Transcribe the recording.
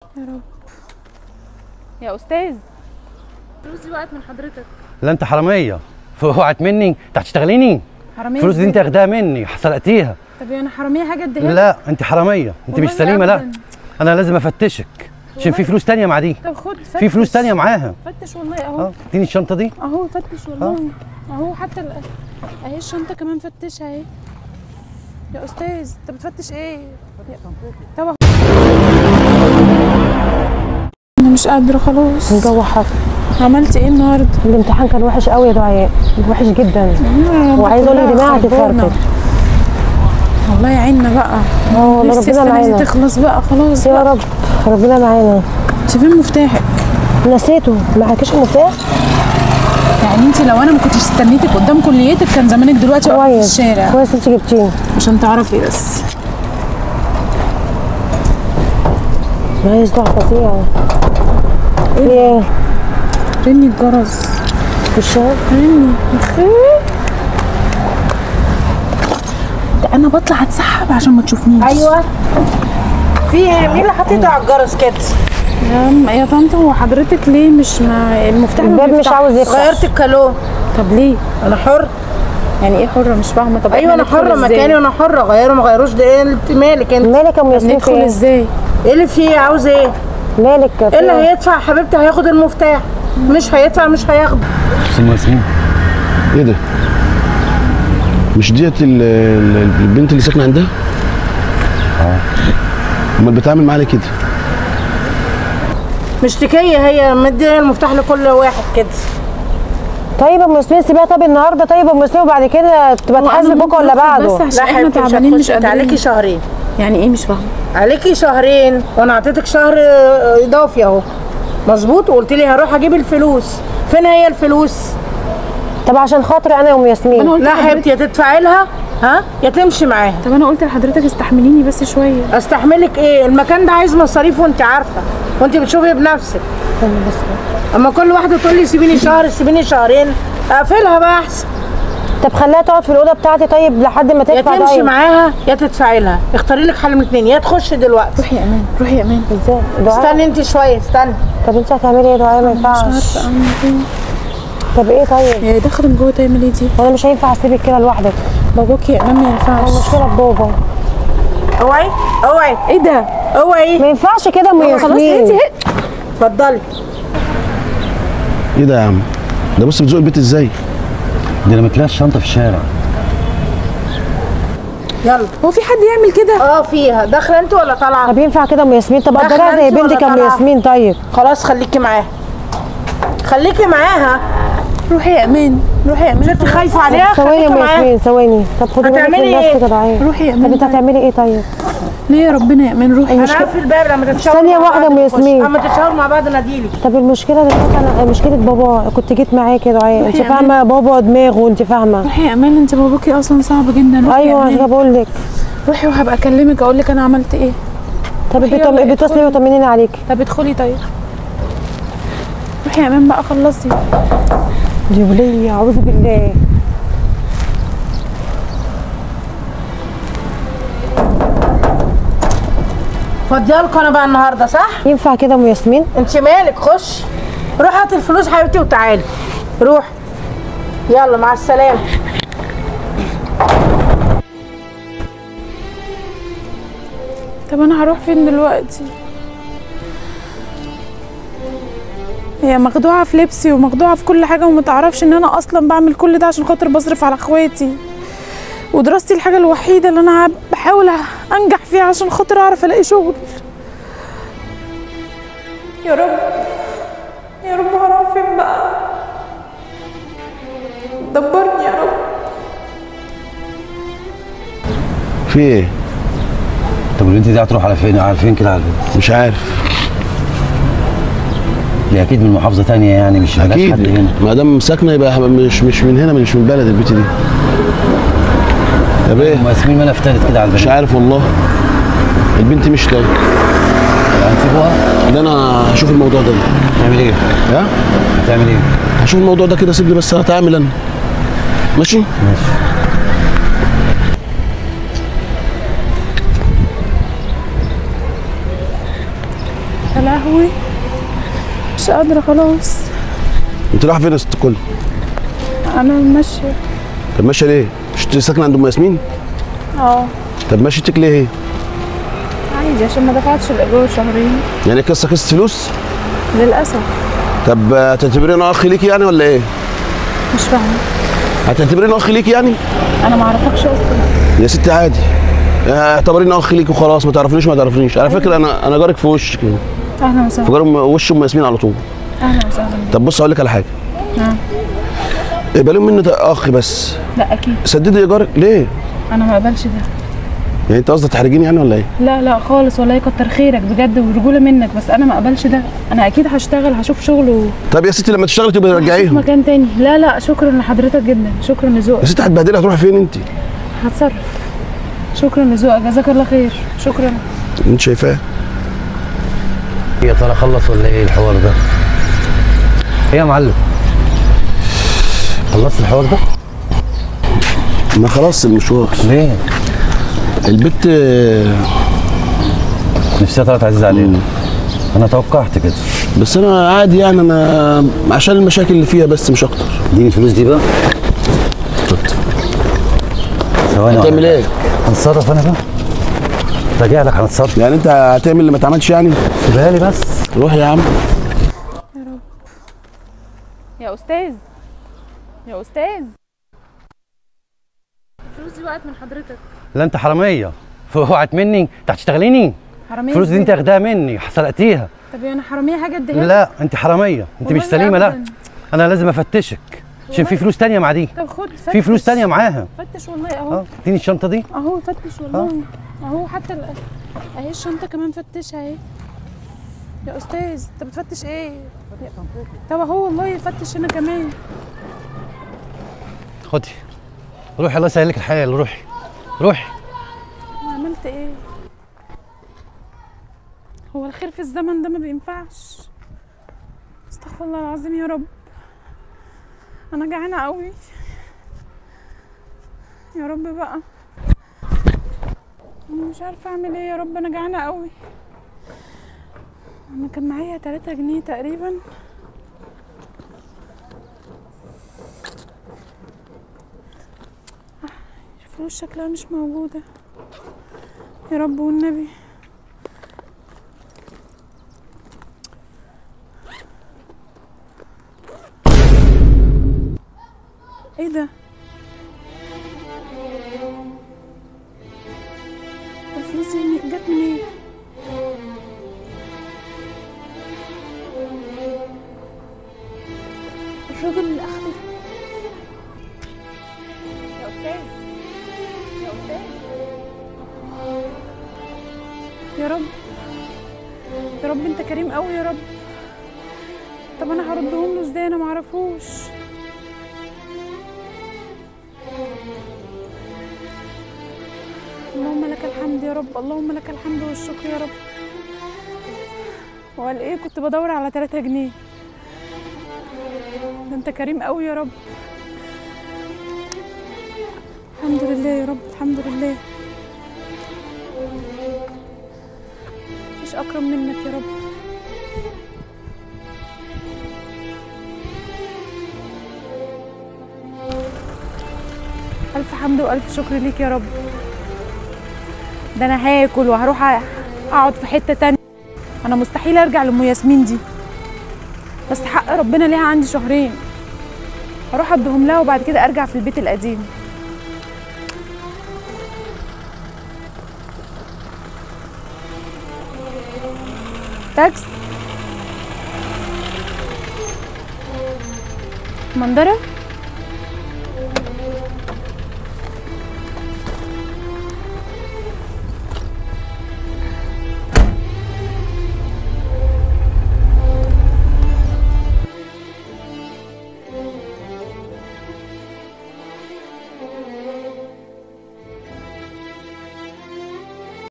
يا رب يا استاذ الفلوس دي وقعت من حضرتك لا انت حراميه وقعت مني انت هتشتغليني حراميه الفلوس دي إزاي؟ انت واخداها مني سرقتيها طب انا حراميه حاجه اديها لا انت حراميه انت مش والله سليمه لا أبداً. انا لازم افتشك عشان في فلوس تانية مع دي طب خد فتش في فلوس تانية معاها فتش والله اهو اه اديني الشنطه دي اهو فتش والله اهو حتى ال- اهي الشنطه كمان فتشها اهي يا استاذ انت بتفتش ايه طب أهو. انا مش قادره خلاص الجو حر عملت ايه النهارده الامتحان كان وحش قوي يا دعاء وحش جدا وعايزه اقول لك دماغي هتتفرتك والله يعيننا بقى اه والله نفسي ربنا السنه دي معانا تخلص بقى خلاص يا بقى رب ربنا معانا شايفين مفتاحك نسيته معكيش المفتاح يعني انت لو انا ما كنتش استنيتك قدام كليتك كان زمانك دلوقتي واقفه في كويس الشارع كويس انت جبتيه عشان تعرفي بس معايا صداع فظيع في ايه رني الجرس في الشهر رني اخي ده انا بطلع اتسحب عشان ما تشوفنيش ايوه في ايه مين اللي حاطط على الجرس كده يا يا طنط هو حضرتك ليه مش ما المفتاح ما الباب مش بيفتحش؟ عاوز يفتح غيرت الكالون طب ليه انا حر يعني ايه حره مش فاهمه طب ايوه إحنا انا ندخل حره إزاي؟ مكاني وانا حره غيروا ما غيروش ده ايه انت مالك انت مالك يا ام ياسمين في ندخل ايه ازاي ايه اللي فيه عاوز ايه مالك في ايه اللي ايه هيدفع يا حبيبتي هياخد المفتاح مش هيدفع مش هياخده بس ياسمين ايه ده؟ مش ديت ال- ال- البنت اللي ساكنه عندها؟ اه امال بتعمل معاها ليه كده؟ مشتكيه هي مديه المفتاح لكل واحد كده طيب يا ام ياسمين سيبيها طب النهارده طيب يا ام ياسمين وبعد كده تبقى وأنا تحاسب ممكن بكره ولا أدخل بعده بس عشان لا احنا حبيبتي مش تعبانين مش هتخشي انت قادرين عليكي شهرين يعني ايه مش فاهمه عليكي شهرين وانا اعطيتك شهر آه، اضافي اهو مظبوط وقلت لي هروح اجيب الفلوس فين هي الفلوس طب عشان خاطري انا يا ام انا ياسمين قلت لا لحضرتك- حبيبتي يا تدفعي لها ها يا تمشي معاها طب انا قلت لحضرتك استحمليني بس شويه استحملك ايه المكان ده عايز مصاريف وانت عارفه وانت بتشوفي بنفسك اما كل واحده تقول لي سيبيني شهر سيبيني شهرين اقفلها بقى احسن طب خليها تقعد في الاوضه بتاعتي طيب لحد ما يا تدفع تمشي طيب معاها يا تدفعي لها اختاري لك حل من اتنين يا تخشي دلوقتي روحي يا امان روحي يا امان ازاي دعاء استني انت شويه استني طب انت هتعملي ايه يا دعاء ما مش ينفعش عارفه اعمل ايه طب ايه طيب هي داخله من جوه تعمل ايه دي وانا مش هينفع اسيبك كده لوحدك باباكي يا امان ما هو ينفعش المشكله ببابا اوعي اوعي ايه ده اوعي ما ينفعش كده يا ام خلاص انت ياسمين اتفضلي ايه ده يا عم؟ ده بص بتزوق البيت ازاي؟ دي انا متلاقي الشنطه في الشارع يلا هو في حد يعمل كده اه فيها داخله انت ولا طالعه طب ينفع كده يا ام ياسمين طب داخلة قدرها زي انت ولا بنتك يا ام طالعة؟ ياسمين طيب خلاص خليكي معاها خليكي معاها روحي يا امان روحي يا مش امان انت خايفه عليها ثواني يا خليكي ام معاها ياسمين ثواني طب خدي بالك هتعملي من ايه؟ نفسك يا دعاء روحي يا طب امان انت هتعملي ايه طيب ليه يا ربنا يا امان روحي انا مش عارفه الباب لما تتشاوروا ثانية مع واحدة بعض يا نخش. ياسمين. اما تتشاوروا مع بعض ناديلي طب المشكله دلوقتي انا مشكله بابا كنت جيت معاكي يا دعاء انت روحي يا فاهمه بابا دماغه انت فاهمه روحي يا امان انت باباكي اصلا صعب جدا روحي ايوه يا عشان كده امان بقول لك روحي وهبقى اكلمك اقول لك انا عملت ايه طب روحي بتم- يلا بتصلي ادخلي. وطمنيني عليكي طب ادخلي طيب روحي يا امان بقى خلصي دي ولية اعوذ بالله فاضيالكوا انا بقى النهارده صح ينفع كده يا ام ياسمين انت مالك خش روح هات الفلوس حبيبتي وتعالي روح يلا مع السلامه طب انا هروح فين دلوقتي هي مخدوعة في لبسي ومخدوعة في كل حاجة وما تعرفش ان انا اصلا بعمل كل ده عشان خاطر بصرف على اخواتي ودراستي الحاجة الوحيدة اللي انا بحاول انجح فيها عشان خاطر اعرف الاقي شغل يا رب يا رب هروح فين بقى دبرني يا رب في ايه؟ طب البنت دي هتروح على فين على فين كده على فين مش عارف دي اكيد من محافظه تانية يعني مش ملاش حد اكيد هنا ما دام ساكنه يبقى مش مش من هنا مش من بلد البيت دي طب ايه؟ ام ياسمين ما افترت كده على مش البنت عارف والله البنت مش طيب هنسيبوها ده انا هشوف الموضوع ده هتعمل ايه؟ ها هتعمل ايه؟ هشوف الموضوع ده كده سيبني بس هتعامل انا ماشي ماشي يا لهوي مش قادرة خلاص انت رايحه فين يا ست الكل انا ماشية طب ماشيه ليه مش انت ساكنه عند ام ياسمين اه طب ماشيتك ليه هي عادي عشان ما دفعتش الايجار شهرين يعني قصه قصه فلوس للاسف طب هتعتبريني اخ ليكي يعني ولا ايه مش فاهمة هتعتبريني اخ ليكي يعني انا ما اعرفكش اصلا يا ستي عادي اعتبريني اخ ليكي وخلاص ما تعرفنيش ما تعرفنيش على فكره انا انا جارك في وشك كده اهلا في وسهلا جار أم- وش ام ياسمين على طول اهلا وسهلا طب بص اقول لك على حاجه نعم. اقبلوا مني ده اخ بس لا اكيد سددي ايجارك ليه انا ما اقبلش ده يعني انت قصدك تحرجيني يعني ولا ايه لا لا خالص والله يكتر خيرك بجد ورجوله منك بس انا ما اقبلش ده انا اكيد هشتغل هشوف شغل و... طب يا ستي لما تشتغلي تبقى هشوف ترجعيهم مكان تاني لا لا شكرا لحضرتك جدا شكرا يا لذوقك ستي هتبهدلي هتروحي فين انت هتصرف شكرا لذوقك جزاك الله خير شكرا انت شايفاه يا ترى خلص ولا ايه الحوار ده ايه يا معلم خلصت الحوار ده ما خلاص المشوار ليه البت آه، نفسها طلعت عزيزة علينا انا توقعت كده بس انا عادي يعني انا عشان المشاكل اللي فيها بس مش اكتر اديني الفلوس دي بقى ثواني هتعمل واحدة. ايه هنتصرف انا بقى راجع لك هنتصرف يعني انت هتعمل اللي ما اتعملش يعني سيبها لي بس روح يا عم يا استاذ يا استاذ الفلوس دي وقعت من حضرتك لا انت حراميه وقعت مني انت هتشتغليني حراميه الفلوس دي إزاي؟ انت واخداها مني سرقتيها طب انا حراميه حاجه اديها لك؟ لا انت حراميه انت مش والله سليمه لا أبداً. انا لازم افتشك عشان في والله. فلوس تانية مع دي طب خد فتش في فلوس تانية معاها فتش والله اهو اه اديني الشنطه دي اهو فتش والله اهو حتى ال- اهي الشنطه كمان فتشها اهي يا استاذ انت بتفتش ايه طب اهو والله فتش هنا كمان خدي روحي الله يسهل لك الحال روحي روحي أنا عملت ايه هو الخير في الزمن ده ما بينفعش استغفر الله العظيم يا رب انا جعانه قوي يا رب بقى انا مش عارفه اعمل ايه يا رب انا جعانه قوي انا كان معايا 3 جنيه تقريبا الفلوس شكلها مش موجوده يا رب والنبي ايه ده الفلوس دي من- جت منين الراجل اللي اخده يا استاذ يا استاذ يا رب يا رب انت كريم قوي يا رب طب انا هردهم له ازاي انا معرفوش اللهم لك الحمد يا رب اللهم لك الحمد والشكر يا رب وقال ايه كنت بدور على 3 جنيه ده انت كريم قوي يا رب الحمد لله يا رب الحمد لله مفيش اكرم منك يا رب الف حمد والف شكر ليك يا رب ده انا هاكل وهروح أ- اقعد في حته تانية انا مستحيل ارجع لام ياسمين دي بس حق ربنا ليها عندي شهرين هروح اديهم لها وبعد كده ارجع في البيت القديم تاكس منظره